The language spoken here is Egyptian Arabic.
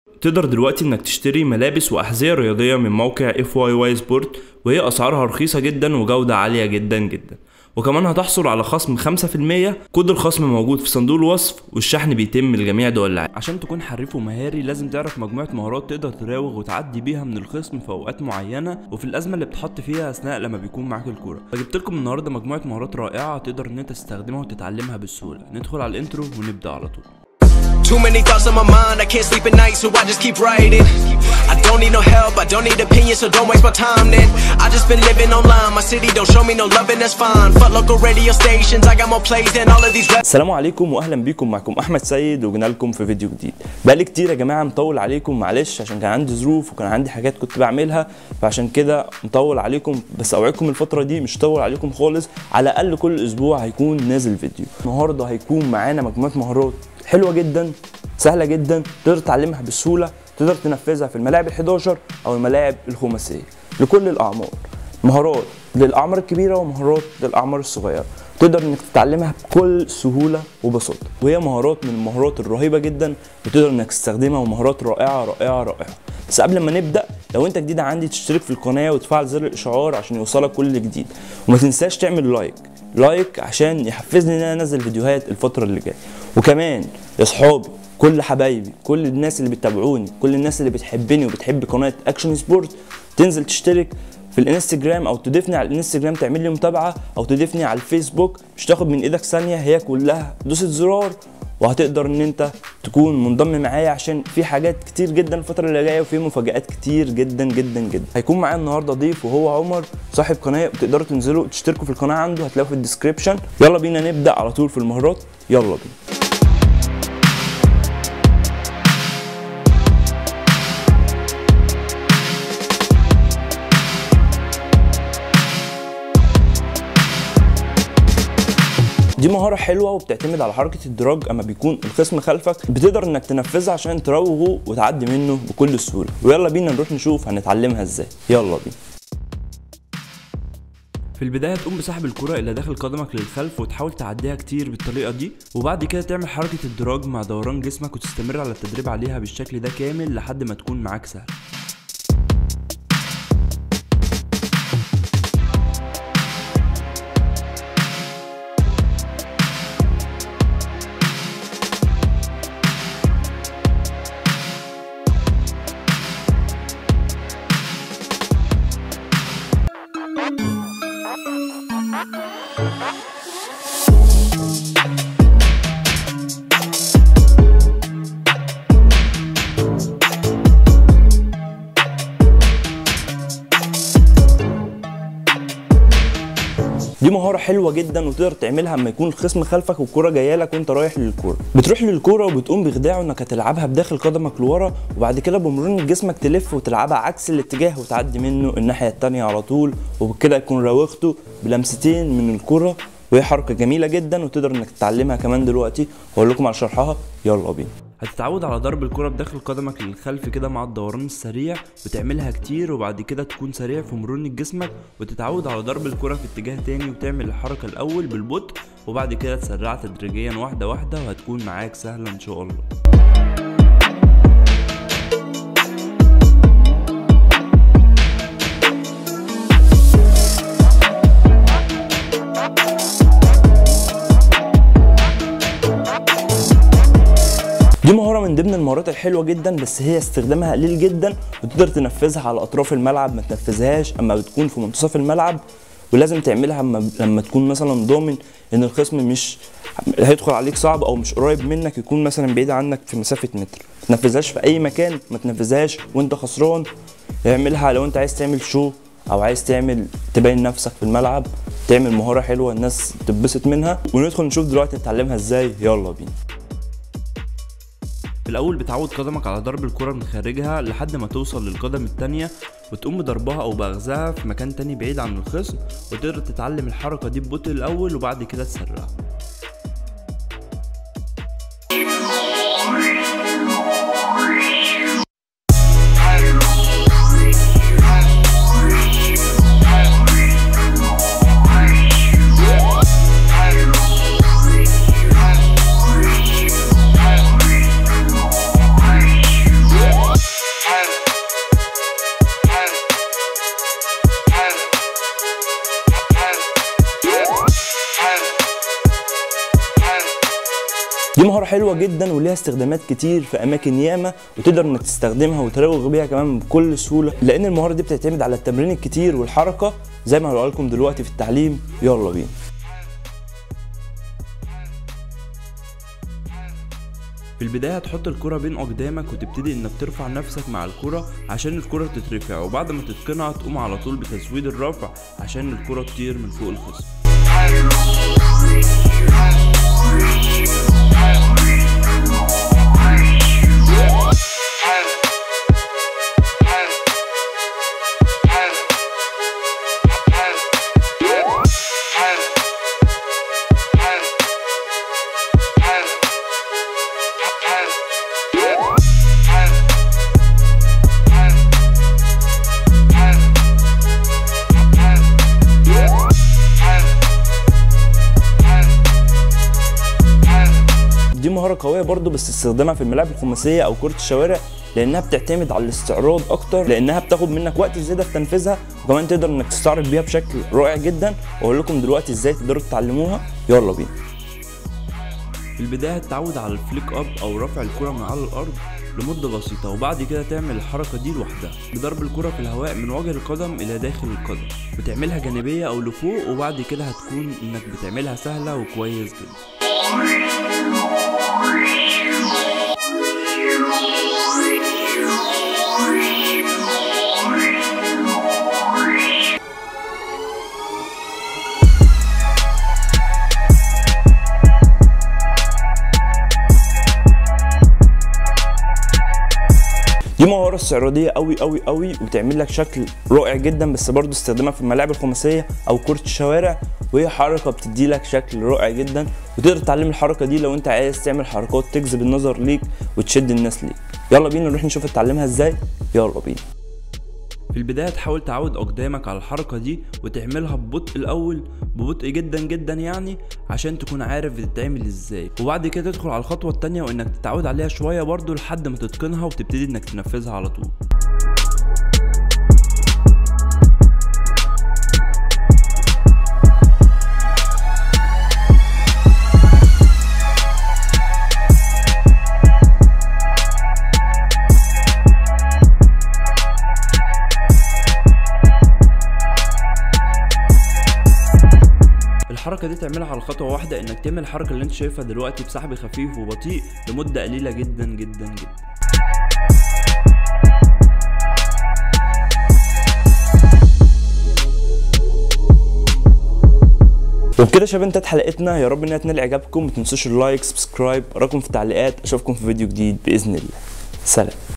تقدر دلوقتي انك تشتري ملابس واحذيه رياضيه من موقع اف واي واي سبورت وهي اسعارها رخيصه جدا وجوده عاليه جدا جدا وكمان هتحصل على خصم 5% كود الخصم موجود في صندوق الوصف والشحن بيتم لجميع دول العالم عشان تكون حريف ومهاري لازم تعرف مجموعه مهارات تقدر تراوغ وتعدي بيها من الخصم في اوقات معينه وفي الازمه اللي بتحط فيها اثناء لما بيكون معاك الكوره فجبت لكم النهارده مجموعه مهارات رائعه تقدر ان انت تستخدمها وتتعلمها بسهوله ندخل على الانترو ونبدا على طول Too many thoughts on my mind, I can't sleep at night, so I just keep writing. I don't need no help, I don't need opinions, so don't waste my time then. I just been living online, my city don't show me no love, and that's fine. Fuck local radio stations, I got more plays than all of these rap. السلام عليكم واهلا بيكم معكم احمد سيد وجينا لكم في فيديو جديد بقالي كتير يا جماعه مطول عليكم معلش عشان كان عندي ظروف وكان عندي حاجات كنت بعملها فعشان كده مطول عليكم بس اوعدكم الفتره دي مش هطول عليكم خالص على الاقل كل اسبوع هيكون نازل فيديو النهارده هيكون معانا مجموعه مهارات حلوه جدا سهله جدا تقدر تتعلمها بسهوله تقدر تنفذها في الملاعب ال11 او الملاعب الخماسيه لكل الاعمار مهارات للاعمار الكبيره ومهارات للاعمار الصغيره تقدر انك تتعلمها بكل سهوله وبساطه وهي مهارات من المهارات الرهيبه جدا وتقدر انك تستخدمها ومهارات رائعه رائعه رائعه بس قبل ما نبدا لو انت جديد عندي تشترك في القناه وتفعل زر الاشعار عشان يوصلك كل جديد وما تنساش تعمل لايك لايك عشان يحفزني ان انا انزل فيديوهات الفتره اللي جايه وكمان يا صحابي كل حبايبي كل الناس اللي بتتابعوني كل الناس اللي بتحبني وبتحب قناه اكشن سبورت تنزل تشترك في الانستجرام او تضيفني على الانستجرام تعمل لي متابعه او تضيفني على الفيسبوك مش تاخد من ايدك ثانيه هي كلها دوسة زرار وهتقدر ان انت تكون منضم معايا عشان في حاجات كتير جدا الفتره اللي جايه وفي مفاجات كتير جدا جدا جدا هيكون معايا النهارده ضيف وهو عمر صاحب قناه تقدروا تنزلوا تشتركوا في القناه عنده هتلاقوه في الديسكريبشن يلا بينا نبدا على طول في المهارات يلا بينا دي مهارة حلوة وبتعتمد على حركة الدراج اما بيكون الخصم خلفك بتقدر انك تنفذها عشان تراوغه وتعدي منه بكل سهولة ويلا بينا نروح نشوف هنتعلمها ازاي يلا بينا في البداية تقوم بسحب الكرة إلى داخل قدمك للخلف وتحاول تعديها كتير بالطريقة دي وبعد كده تعمل حركة الدراج مع دوران جسمك وتستمر على التدريب عليها بالشكل ده كامل لحد ما تكون معاك سهل دي مهاره حلوه جدا وتقدر تعملها اما يكون الخصم خلفك والكره جايه لك وانت رايح للكوره بتروح للكوره وبتقوم بخداعه انك هتلعبها بداخل قدمك لورا وبعد كده بمرور جسمك تلف وتلعبها عكس الاتجاه وتعدي منه الناحيه التانية على طول وبكده يكون راوغته بلمستين من الكره وهي حركه جميله جدا وتقدر انك تتعلمها كمان دلوقتي واقول لكم على شرحها يلا بينا هتتعود على ضرب الكرة بداخل قدمك للخلف كده مع الدوران السريع وتعملها كتير وبعد كده تكون سريع في مرونة جسمك وتتعود على ضرب الكرة في اتجاه تاني وتعمل الحركة الأول بالبطء وبعد كده تسرعها تدريجيا واحدة واحدة وهتكون معاك سهلة إن شاء الله دي مهارة من ضمن المهارات الحلوة جدا بس هي استخدامها قليل جدا وتقدر تنفذها على أطراف الملعب ما تنفذهاش أما بتكون في منتصف الملعب ولازم تعملها لما لما تكون مثلا ضامن ان الخصم مش هيدخل عليك صعب او مش قريب منك يكون مثلا بعيد عنك في مسافه متر ما تنفذهاش في اي مكان ما تنفذهاش وانت خسران اعملها لو انت عايز تعمل شو او عايز تعمل تبين نفسك في الملعب تعمل مهاره حلوه الناس تتبسط منها وندخل نشوف دلوقتي نتعلمها ازاي يلا بينا في الأول بتعود قدمك على ضرب الكرة من خارجها لحد ما توصل للقدم التانية وتقوم بضربها أو بأخذها في مكان تاني بعيد عن الخصم وتقدر تتعلم الحركة دي ببطء الأول وبعد كده تسرعها Yeah. مهاره حلوه جدا وليها استخدامات كتير في اماكن ياما وتقدر انك تستخدمها وتراوغ بيها كمان بكل سهوله لان المهاره دي بتعتمد على التمرين الكتير والحركه زي ما هقول لكم دلوقتي في التعليم يلا بينا في البداية هتحط الكرة بين قدامك وتبتدي انك ترفع نفسك مع الكرة عشان الكرة تترفع وبعد ما تتقنها تقوم على طول بتسويد الرفع عشان الكرة تطير من فوق الخصم دي مهاره قويه برضو بس استخدامها في الملاعب الخماسيه او كره الشوارع لانها بتعتمد على الاستعراض اكتر لانها بتاخد منك وقت زياده في تنفيذها وكمان تقدر انك تستعرض بيها بشكل رائع جدا واقول لكم دلوقتي ازاي تقدروا تتعلموها يلا بينا في البداية هتتعود على الفليك اب او رفع الكرة من على الارض لمدة بسيطة وبعد كده تعمل الحركة دي لوحدها بضرب الكرة في الهواء من وجه القدم إلى داخل القدم بتعملها جانبية أو لفوق وبعد كده هتكون إنك بتعملها سهلة وكويس جدا دي مهاره استعراضيه قوي قوي قوي وبتعمل لك شكل رائع جدا بس برضو استخدامها في الملاعب الخماسيه او كره الشوارع وهي حركه بتدي لك شكل رائع جدا وتقدر تتعلم الحركه دي لو انت عايز تعمل حركات تجذب النظر ليك وتشد الناس ليك يلا بينا نروح نشوف تتعلمها ازاي يلا بينا في البداية تحاول تعود أقدامك على الحركة دي وتعملها ببطء الأول ببطء جدا جدا يعني عشان تكون عارف بتتعمل ازاي وبعد كده تدخل على الخطوة التانية وإنك تتعود عليها شوية برضو لحد ما تتقنها وتبتدي إنك تنفذها على طول الحركة دي تعملها على خطوة واحدة انك تعمل الحركة اللي انت شايفها دلوقتي بسحب خفيف وبطيء لمدة قليلة جدا جدا جدا وبكده يا شباب انتهت حلقتنا يا رب انها تنال اعجابكم ما تنسوش اللايك سبسكرايب اراكم في التعليقات اشوفكم في فيديو جديد باذن الله سلام